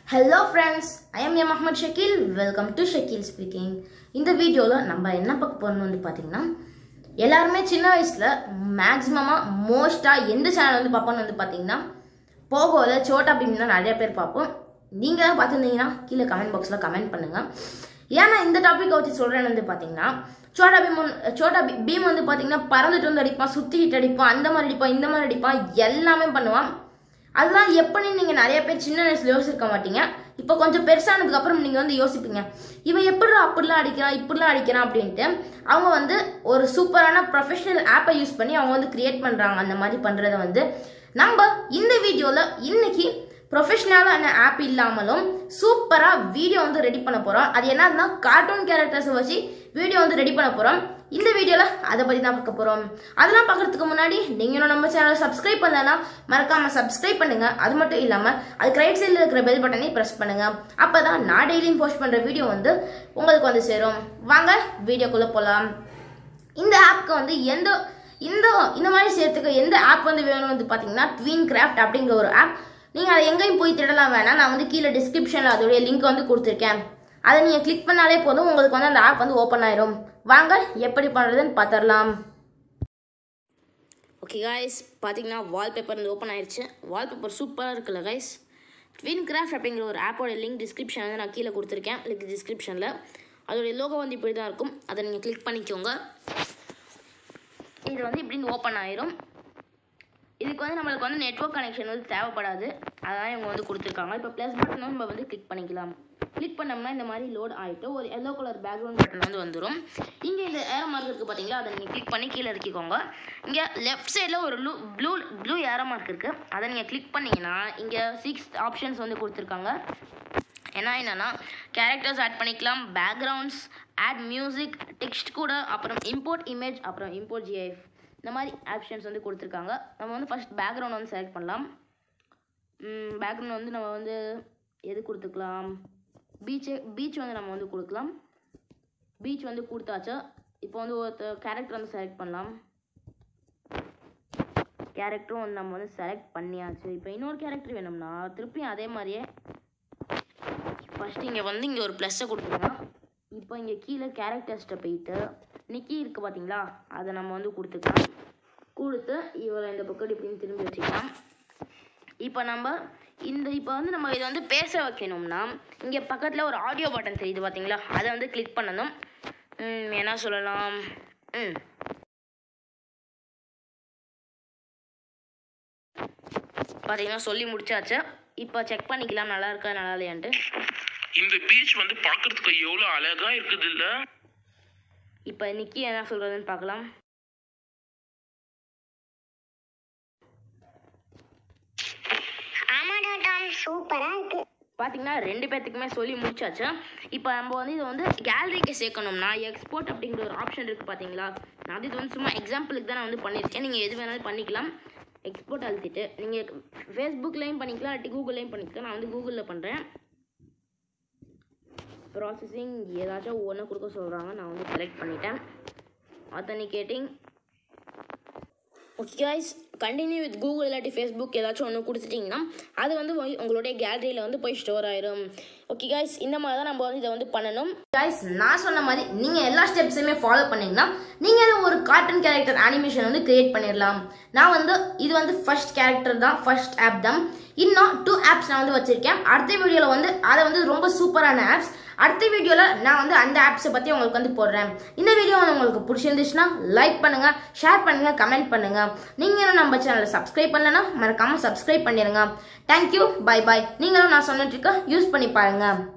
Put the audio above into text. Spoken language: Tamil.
hello friends I am M Ahmad Shakeel welcome to Shakeel speaking இந்த வீடியோவில் நம்ம என்ன பார்க்க போறோம்னு வந்து பார்த்தீங்கன்னா எல்லாருமே சின்ன வயசில் மேக்ஸிமமாக மோஸ்ட்டாக எந்த சேனல் வந்து பார்ப்போம்னு வந்து பார்த்தீங்கன்னா போகோவில் சோட்டா பீம் தான் நிறைய பேர் பார்ப்போம் நீங்கள் தான் பார்த்துருந்தீங்கன்னா கீழே கமெண்ட் பாக்ஸில் கமெண்ட் பண்ணுங்கள் ஏன் நான் இந்த டாப்பிக்கை வச்சு சொல்கிறேன்னு வந்து பார்த்தீங்கன்னா சோட்டா பீம் வந்து- சோட்டா பீ- பீம் வந்து பார்த்தீங்கன்னா பறந்துட்டு வந்து அடிப்பான் சுற்றிக்கிட்டு அடிப்பான் அந்த மாதிரி அடிப்பான் இந்த மாதிரி அடிப்பான் எல்லாமே பண்ணுவான் அதெல்லாம் எப்படின்னு நீங்கள் நிறைய பேர் சின்ன வயசுல யோசிச்சிருக்க மாட்டீங்க இப்போ கொஞ்சம் பெருசானதுக்கு அப்புறம் நீங்கள் வந்து யோசிப்பீங்க இவன் எப்படி அப்படிலாம் அடிக்கிறான் இப்படிலாம் அடிக்கிறான் அப்படின்ட்டு அவங்க வந்து ஒரு சூப்பரான ப்ரொஃபஷனல் ஆப்பை யூஸ் பண்ணி அவங்க வந்து கிரியேட் பண்ணுறாங்க அந்த மாதிரி பண்ணுறத வந்து நம்ம இந்த வீடியோவில் இன்னைக்கு ப்ரொஃபஷனலான ஆப் இல்லாமலும் சூப்பராக வீடியோ வந்து ரெடி பண்ண போகிறோம் அது என்னன்னா கார்ட்டூன் கேரக்டர்ஸை வச்சு வீடியோ வந்து ரெடி பண்ண போகிறோம் இந்த வீடியோவில் அதை பற்றி தான் பார்க்க போகிறோம் அதெல்லாம் பார்க்கறதுக்கு முன்னாடி நீங்கள் இன்னும் நம்ம சேனலை சப்ஸ்கிரைப் பண்ணலன்னா மறக்காமல் சப்ஸ்கிரைப் பண்ணுங்கள் அது மட்டும் இல்லாமல் அதுக்கு ரைட் சைடில் இருக்கிற பெல் பட்டனை ப்ரெஸ் பண்ணுங்கள் அப்போ தான் நான் டெய்லியும் போஸ்ட் பண்ணுற வீடியோ வந்து உங்களுக்கு வந்து சேரும் வாங்க வீடியோக்குள்ளே போகலாம் இந்த ஆப்க்கு வந்து எந்த இந்த இந்த மாதிரி செய்யறதுக்கு எந்த ஆப் வந்து வேணும் வந்து பார்த்தீங்கன்னா ட்வீன் கிராஃப்ட் அப்படிங்கிற ஒரு ஆப் நீங்கள் அதை எங்கேயும் போய் தேடலாம் வேணாம் நான் வந்து கீழே டிஸ்கிரிப்ஷனில் அதோடைய லிங்க் வந்து கொடுத்துருக்கேன் அதை நீங்கள் கிளிக் பண்ணாலே போதும் உங்களுக்கு வந்து அந்த ஆப் வந்து ஓப்பன் ஆயிரும் வாங்க எப்படி பண்ணுறதுன்னு பார்த்துடலாம் ஓகே காய்ஸ் பார்த்தீங்கன்னா வால்பேப்பர் வந்து ஓப்பன் ஆயிடுச்சு வால்பேப்பர் சூப்பராக இருக்குல்ல காய்ஸ் ட்வின் கிராஃப்ட் அப்படிங்கிற ஒரு ஆப்போட லிங்க் டிஸ்கிரிப்ஷன் வந்து நான் கீழே கொடுத்துருக்கேன் லிங்க் டிஸ்கிரிப்ஷனில் அதோடைய லோகோ வந்து இப்படி தான் இருக்கும் அதை நீங்கள் கிளிக் பண்ணிக்கோங்க இது வந்து இப்படின்னு ஓப்பன் ஆயிரும் இதுக்கு வந்து நம்மளுக்கு வந்து நெட்வொர்க் கனெக்ஷன் வந்து தேவைப்படாது அதான் இவங்க வந்து கொடுத்துருக்காங்க இப்போ ப்ளஸ் பட்டன் நம்ம வந்து கிளிக் பண்ணிக்கலாம் கிளிக் பண்ணோம்னா இந்த மாதிரி லோட் ஆகிட்டு ஒரு எல்லோ கலர் பேக்ரவுண்ட் பட்டன் வந்து வந்துடும் இங்கே இந்த ஏரோ மார்க் இருக்குது பார்த்தீங்களா அதை நீங்கள் கிளிக் பண்ணி கீழே இறக்கிக்கோங்க இங்கே லெஃப்ட் சைடில் ஒரு blue blue blue arrow mark இருக்குது அதை நீங்கள் கிளிக் பண்ணீங்கன்னா இங்கே சிக்ஸ் ஆப்ஷன்ஸ் வந்து கொடுத்துருக்காங்க ஏன்னா என்னன்னா கேரக்டர்ஸ் ஆட் பண்ணிக்கலாம் பேக்ரவுண்ட்ஸ் ஆட் மியூசிக் டெக்ஸ்ட் கூட அப்புறம் இம்போர்ட் இமேஜ் அப்புறம் இம்போர்ட் ஜிஐஎஃப் இந்த மாதிரி ஆப்ஷன்ஸ் வந்து கொடுத்துருக்காங்க நம்ம வந்து ஃபர்ஸ்ட் பேக்ரவுண்ட் வந்து செலக்ட் பண்ணலாம் பேக்ரவுண்ட் வந்து நம்ம வந்து எது கொடுத்துக்கலாம் பீச்சு பீச் வந்து நம்ம வந்து கொடுக்கலாம் பீச் வந்து கொடுத்தாச்சு இப்போ வந்து ஒருத்தர் கேரக்டர் வந்து செலக்ட் பண்ணலாம் கேரக்டரும் வந்து நம்ம வந்து செலக்ட் பண்ணியாச்சு இப்போ இன்னொரு கேரக்டர் வேணும்னா திருப்பியும் அதே மாதிரியே ஃபர்ஸ்ட் இங்கே வந்து இங்கே ஒரு ப்ளஸ்ஸை கொடுத்துருங்க இப்போ இங்கே கீழே கேரக்டர்ஸ்ட்டை போயிட்டு நிக்கி இருக்குது பார்த்தீங்களா அதை நம்ம வந்து கொடுத்துக்கலாம் கொடுத்து இவரை இந்த பக்கம் இப்படின்னு திரும்பி வச்சுக்கலாம் இப்போ நம்ம இந்த இப்போ வந்து நம்ம இதை வந்து பேச வைக்கணும்னா இங்கே பக்கத்தில் ஒரு ஆடியோ பட்டன் தெரியுது பார்த்தீங்களா அதை வந்து கிளிக் பண்ணணும் ம், என்ன சொல்லலாம் ம் பார்த்தீங்கன்னா சொல்லி முடிச்சாச்சு இப்போ செக் பண்ணிக்கலாம் நல்லா இருக்கா நல்லா இல்லையான்ட்டு இந்த பீச் வந்து பார்க்கிறதுக்கு எவ்வளவு அழகா இருக்குது இல்ல இப்போ நிக்கி என்ன சொல்கிறதுன்னு பார்க்கலாம் ஆமாடா டாம் சூப்பரா இருக்கு பார்த்தீங்கன்னா ரெண்டு பேர்த்துக்குமே சொல்லி முடிச்சாச்சு இப்போ நம்ம வந்து இதை வந்து கேலரிக்கு சேர்க்கணும்னா எக்ஸ்போர்ட் அப்படிங்கிற ஒரு ஆப்ஷன் இருக்குது பார்த்தீங்களா நான் வந்து இது வந்து சும்மா எக்ஸாம்பிளுக்கு தான் நான் வந்து பண்ணியிருக்கேன் நீங்கள் எது வேணாலும் பண்ணிக்கலாம் எக்ஸ்போர்ட் அழுத்திட்டு நீங்கள் ஃபேஸ்புக்லேயும் பண்ணிக்கலாம் இல்லாட்டி கூகுள்லேயும் பண்ணிக்கலாம் நான் வந்து கூகுளில் பண்ணுறேன் ப்ராசஸிங் ஏதாச்சும் ஒன்று கொடுக்க சொல்கிறாங்க நான் வந்து செலக்ட் பண்ணிட்டேன் authenticating okay guys continue with Google இல்லாட்டி ஃபேஸ்புக் ஏதாச்சும் ஒன்று கொடுத்துட்டிங்கன்னா அது வந்து போய் உங்களுடைய கேலரியில் வந்து போய் ஸ்டோர் ஆயிரும் ஓகே guys இந்த மாதிரி தான் நம்ம வந்து இதை வந்து பண்ணணும் guys நான் சொன்ன மாதிரி நீங்கள் எல்லா ஸ்டெப்ஸுமே ஃபாலோ பண்ணீங்கன்னா நீங்கள் ஒரு கார்ட்டூன் கேரக்டர் அனிமேஷன் வந்து கிரியேட் பண்ணிடலாம் நான் வந்து இது வந்து ஃபர்ஸ்ட் கேரக்டர் தான் ஃபர்ஸ்ட் ஆப் தான் இன்னும் டூ ஆப்ஸ் நான் வந்து வச்சுருக்கேன் அடுத்த வீடியோவில் வந்து அதை வந்து ரொம்ப சூப்பரான ஆப்ஸ் அடுத்த வீடியோவில் நான் வந்து அந்த ஆப்ஸை பற்றி உங்களுக்கு வந்து போடுறேன் இந்த வீடியோ வந்து உங்களுக்கு பிடிச்சிருந்துச்சுன்னா லைக் பண்ணுங்கள் ஷேர் பண்ணுங்கள் கமெண்ட் பண்ணுங்கள் நீங்களும் நம்ம சேனலை சப்ஸ்கிரைப் பண்ணலன்னா மறக்காமல் சப்ஸ்கிரைப் பண்ணிடுங்க தேங்க்யூ பை பாய் நீங்களும் நான் சொன்ன ட்ரிக்கை யூஸ் பண்ணி பாருங்கள்